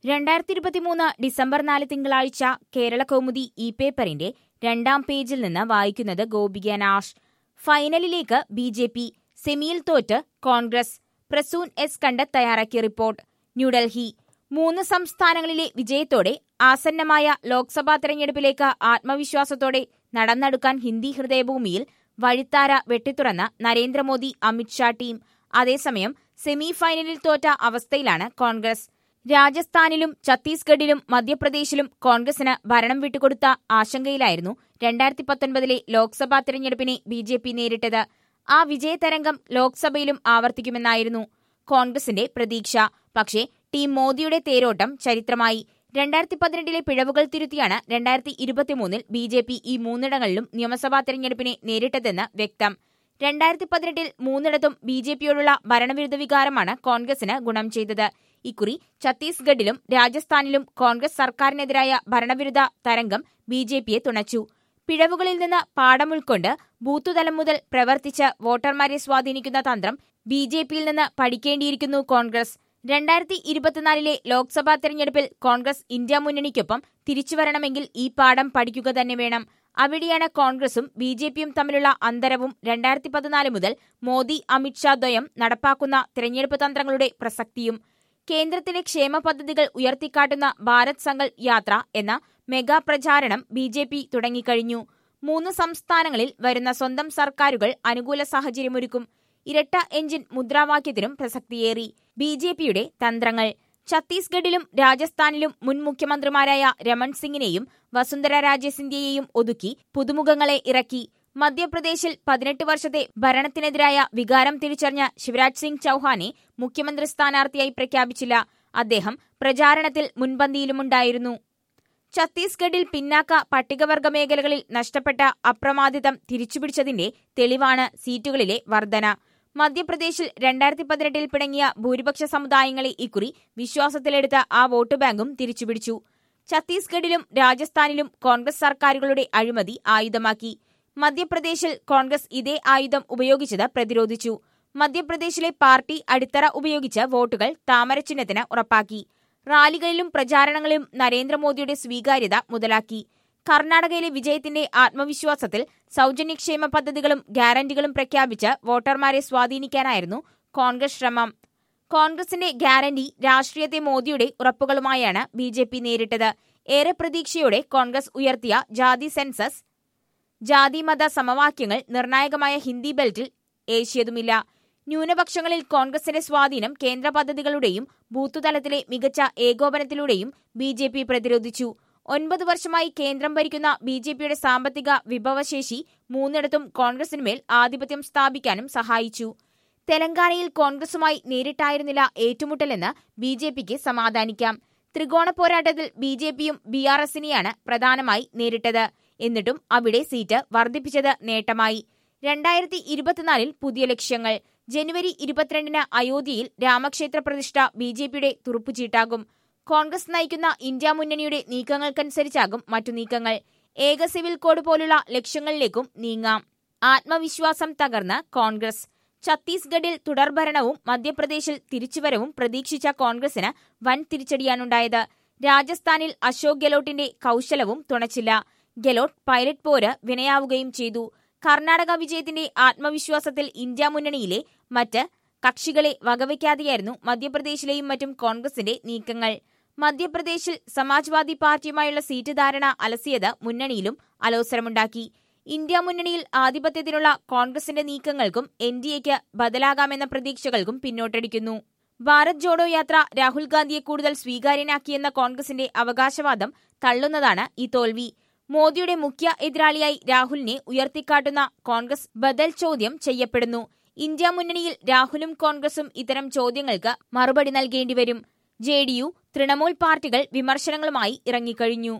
രണ്ടായിരത്തി ഇരുപത്തിമൂന്ന് ഡിസംബർ നാല് തിങ്കളാഴ്ച കേരള കൗമുദി ഇ പേപ്പറിന്റെ രണ്ടാം പേജിൽ നിന്ന് വായിക്കുന്നത് ഗോപിക നാഷ് ഫൈനലിലേക്ക് ബി ജെ പി സെമിയിൽ തോറ്റ് കോൺഗ്രസ് പ്രസൂൻ എസ് കണ്ടത് തയ്യാറാക്കിയ റിപ്പോർട്ട് ന്യൂഡൽഹി മൂന്ന് സംസ്ഥാനങ്ങളിലെ വിജയത്തോടെ ആസന്നമായ ലോക്സഭാ തെരഞ്ഞെടുപ്പിലേക്ക് ആത്മവിശ്വാസത്തോടെ നടന്നെടുക്കാൻ ഹിന്ദി ഹൃദയഭൂമിയിൽ വഴിത്താര വെട്ടിത്തുറന്ന നരേന്ദ്രമോദി അമിത്ഷാ ടീം അതേസമയം സെമി ഫൈനലിൽ തോറ്റ അവസ്ഥയിലാണ് കോൺഗ്രസ് രാജസ്ഥാനിലും ഛത്തീസ്ഗഡിലും മധ്യപ്രദേശിലും കോൺഗ്രസിന് ഭരണം വിട്ടുകൊടുത്ത ആശങ്കയിലായിരുന്നു രണ്ടായിരത്തി പത്തൊൻപതിലെ ലോക്സഭാ തെരഞ്ഞെടുപ്പിനെ ബി ജെ പി നേരിട്ടത് ആ വിജയതരംഗം ലോക്സഭയിലും ആവർത്തിക്കുമെന്നായിരുന്നു കോൺഗ്രസിന്റെ പ്രതീക്ഷ പക്ഷേ ടീം മോദിയുടെ തേരോട്ടം ചരിത്രമായി രണ്ടായിരത്തി പതിനെട്ടിലെ പിഴവുകൾ തിരുത്തിയാണ് രണ്ടായിരത്തി ഇരുപത്തിമൂന്നിൽ ബി ജെ പി ഈ മൂന്നിടങ്ങളിലും നിയമസഭാ തെരഞ്ഞെടുപ്പിനെ നേരിട്ടതെന്ന് വ്യക്തം രണ്ടായിരത്തി പതിനെട്ടിൽ മൂന്നിടത്തും ബി ജെ പിയോടുള്ള ഭരണവിരുദ്ധ വികാരമാണ് കോൺഗ്രസിന് ഗുണം ചെയ്തത് ഇക്കുറി ഛത്തീസ്ഗഡിലും രാജസ്ഥാനിലും കോൺഗ്രസ് സർക്കാരിനെതിരായ ഭരണവിരുദ്ധ തരംഗം ബി ജെ പിയെ തുണച്ചു പിഴവുകളിൽ നിന്ന് പാഠം ഉൾക്കൊണ്ട് ബൂത്തുതലം മുതൽ പ്രവർത്തിച്ച് വോട്ടർമാരെ സ്വാധീനിക്കുന്ന തന്ത്രം ബി ജെ പിയിൽ നിന്ന് പഠിക്കേണ്ടിയിരിക്കുന്നു കോൺഗ്രസ് രണ്ടായിരത്തി ഇരുപത്തിനാലിലെ ലോക്സഭാ തെരഞ്ഞെടുപ്പിൽ കോൺഗ്രസ് ഇന്ത്യ മുന്നണിക്കൊപ്പം തിരിച്ചുവരണമെങ്കിൽ ഈ പാഠം പഠിക്കുക തന്നെ വേണം അവിടെയാണ് കോൺഗ്രസും ബി ജെ പിയും തമ്മിലുള്ള അന്തരവും രണ്ടായിരത്തി പതിനാല് മുതൽ മോദി അമിത്ഷാ ദ്വയം നടപ്പാക്കുന്ന തെരഞ്ഞെടുപ്പ് തന്ത്രങ്ങളുടെ പ്രസക്തിയും കേന്ദ്രത്തിലെ ക്ഷേമ പദ്ധതികൾ ഉയർത്തിക്കാട്ടുന്ന ഭാരത് സങ്കൽപ് യാത്ര എന്ന മെഗാ പ്രചാരണം ബി ജെ പി തുടങ്ങിക്കഴിഞ്ഞു മൂന്ന് സംസ്ഥാനങ്ങളിൽ വരുന്ന സ്വന്തം സർക്കാരുകൾ അനുകൂല സാഹചര്യമൊരുക്കും ഇരട്ട എഞ്ചിൻ മുദ്രാവാക്യത്തിനും പ്രസക്തിയേറി ബി ജെ പിയുടെ തന്ത്രങ്ങൾ ഛത്തീസ്ഗഡിലും രാജസ്ഥാനിലും മുൻ മുഖ്യമന്ത്രിമാരായ രമൺ സിംഗിനെയും വസുന്ധര രാജെ സിന്ധ്യയെയും ഒതുക്കി പുതുമുഖങ്ങളെ ഇറക്കി മധ്യപ്രദേശിൽ പതിനെട്ട് വർഷത്തെ ഭരണത്തിനെതിരായ വികാരം തിരിച്ചറിഞ്ഞ ശിവരാജ് സിംഗ് ചൌഹാനെ മുഖ്യമന്ത്രി സ്ഥാനാർത്ഥിയായി പ്രഖ്യാപിച്ചില്ല അദ്ദേഹം പ്രചാരണത്തിൽ മുൻപന്തിയിലുമുണ്ടായിരുന്നു ഛത്തീസ്ഗഡിൽ പിന്നാക്ക പട്ടികവർഗ മേഖലകളിൽ നഷ്ടപ്പെട്ട അപ്രമാദിതം തിരിച്ചുപിടിച്ചതിന്റെ തെളിവാണ് സീറ്റുകളിലെ വർധന മധ്യപ്രദേശിൽ രണ്ടായിരത്തി പതിനെട്ടിൽ പിണങ്ങിയ ഭൂരിപക്ഷ സമുദായങ്ങളെ ഇക്കുറി വിശ്വാസത്തിലെടുത്ത ആ വോട്ട് ബാങ്കും തിരിച്ചുപിടിച്ചു ഛത്തീസ്ഗഡിലും രാജസ്ഥാനിലും കോൺഗ്രസ് സർക്കാരുകളുടെ അഴിമതി ആയുധമാക്കി മധ്യപ്രദേശിൽ കോൺഗ്രസ് ഇതേ ആയുധം ഉപയോഗിച്ചത് പ്രതിരോധിച്ചു മധ്യപ്രദേശിലെ പാർട്ടി അടിത്തറ ഉപയോഗിച്ച് വോട്ടുകൾ താമരചിഹ്നത്തിന് ഉറപ്പാക്കി റാലികളിലും പ്രചാരണങ്ങളിലും നരേന്ദ്രമോദിയുടെ സ്വീകാര്യത മുതലാക്കി കർണാടകയിലെ വിജയത്തിന്റെ ആത്മവിശ്വാസത്തിൽ സൗജന്യക്ഷേമ പദ്ധതികളും ഗ്യാരണ്ടികളും പ്രഖ്യാപിച്ച് വോട്ടർമാരെ സ്വാധീനിക്കാനായിരുന്നു കോൺഗ്രസ് ശ്രമം കോൺഗ്രസിന്റെ ഗ്യാരണ്ടി രാഷ്ട്രീയത്തെ മോദിയുടെ ഉറപ്പുകളുമായാണ് ബി ജെ പി നേരിട്ടത് ഏറെ പ്രതീക്ഷയോടെ കോൺഗ്രസ് ഉയർത്തിയ ജാതി സെൻസസ് ജാതിമത സമവാക്യങ്ങൾ നിർണായകമായ ഹിന്ദി ബെൽറ്റിൽ ഏഷ്യതുമില്ല ന്യൂനപക്ഷങ്ങളിൽ കോൺഗ്രസിന്റെ സ്വാധീനം കേന്ദ്ര പദ്ധതികളുടെയും ബൂത്തുതലത്തിലെ മികച്ച ഏകോപനത്തിലൂടെയും ബി ജെ പി പ്രതിരോധിച്ചു ഒൻപത് വർഷമായി കേന്ദ്രം ഭരിക്കുന്ന ബി ജെ പിയുടെ സാമ്പത്തിക വിഭവശേഷി മൂന്നിടത്തും കോൺഗ്രസിനുമേൽ ആധിപത്യം സ്ഥാപിക്കാനും സഹായിച്ചു തെലങ്കാനയിൽ കോൺഗ്രസുമായി നേരിട്ടായിരുന്നില്ല ഏറ്റുമുട്ടലെന്ന് ബി ജെ പിക്ക് സമാധാനിക്കാം ത്രികോണ പോരാട്ടത്തിൽ ബി ജെ പിയും ബി ആർ എസിനെയാണ് പ്രധാനമായി നേരിട്ടത് എന്നിട്ടും അവിടെ സീറ്റ് വർദ്ധിപ്പിച്ചത് നേട്ടമായി രണ്ടായിരത്തി ഇരുപത്തിനാലിൽ പുതിയ ലക്ഷ്യങ്ങൾ ജനുവരി ഇരുപത്തിരണ്ടിന് അയോധ്യയിൽ രാമക്ഷേത്ര പ്രതിഷ്ഠ ബി ജെ പിയുടെ തുറുപ്പുചീട്ടാകും കോൺഗ്രസ് നയിക്കുന്ന ഇന്ത്യ മുന്നണിയുടെ നീക്കങ്ങൾക്കനുസരിച്ചാകും മറ്റു നീക്കങ്ങൾ ഏക സിവിൽ കോഡ് പോലുള്ള ലക്ഷ്യങ്ങളിലേക്കും നീങ്ങാം ആത്മവിശ്വാസം തകർന്ന് കോൺഗ്രസ് ഛത്തീസ്ഗഡിൽ തുടർഭരണവും മധ്യപ്രദേശിൽ തിരിച്ചുവരവും പ്രതീക്ഷിച്ച കോൺഗ്രസിന് വൻ തിരിച്ചടിയാണുണ്ടായത് രാജസ്ഥാനിൽ അശോക് ഗെലോട്ടിന്റെ കൌശലവും തുണച്ചില്ല ഗെലോട്ട് പൈലറ്റ് പോര് വിനയാവുകയും ചെയ്തു കർണാടക വിജയത്തിന്റെ ആത്മവിശ്വാസത്തിൽ ഇന്ത്യ മുന്നണിയിലെ മറ്റ് കക്ഷികളെ വകവയ്ക്കാതെയായിരുന്നു മധ്യപ്രദേശിലെയും മറ്റും കോൺഗ്രസിന്റെ നീക്കങ്ങൾ മധ്യപ്രദേശിൽ സമാജ്വാദി പാർട്ടിയുമായുള്ള സീറ്റ് ധാരണ അലസിയത് മുന്നണിയിലും അലോസരമുണ്ടാക്കി ഇന്ത്യ മുന്നണിയിൽ ആധിപത്യത്തിനുള്ള കോൺഗ്രസിന്റെ നീക്കങ്ങൾക്കും എൻ ഡി എക്ക് ബദലാകാമെന്ന പ്രതീക്ഷകൾക്കും പിന്നോട്ടടിക്കുന്നു ഭാരത് ജോഡോ യാത്ര രാഹുൽ ഗാന്ധിയെ കൂടുതൽ സ്വീകാര്യനാക്കിയെന്ന കോൺഗ്രസിന്റെ അവകാശവാദം തള്ളുന്നതാണ് ഈ തോൽവി മോദിയുടെ മുഖ്യ എതിരാളിയായി രാഹുലിനെ ഉയർത്തിക്കാട്ടുന്ന കോൺഗ്രസ് ബദൽ ചോദ്യം ചെയ്യപ്പെടുന്നു ഇന്ത്യ മുന്നണിയിൽ രാഹുലും കോൺഗ്രസും ഇത്തരം ചോദ്യങ്ങൾക്ക് മറുപടി നൽകേണ്ടിവരും ജെ ഡി യു തൃണമൂൽ പാർട്ടികൾ വിമർശനങ്ങളുമായി ഇറങ്ങിക്കഴിഞ്ഞു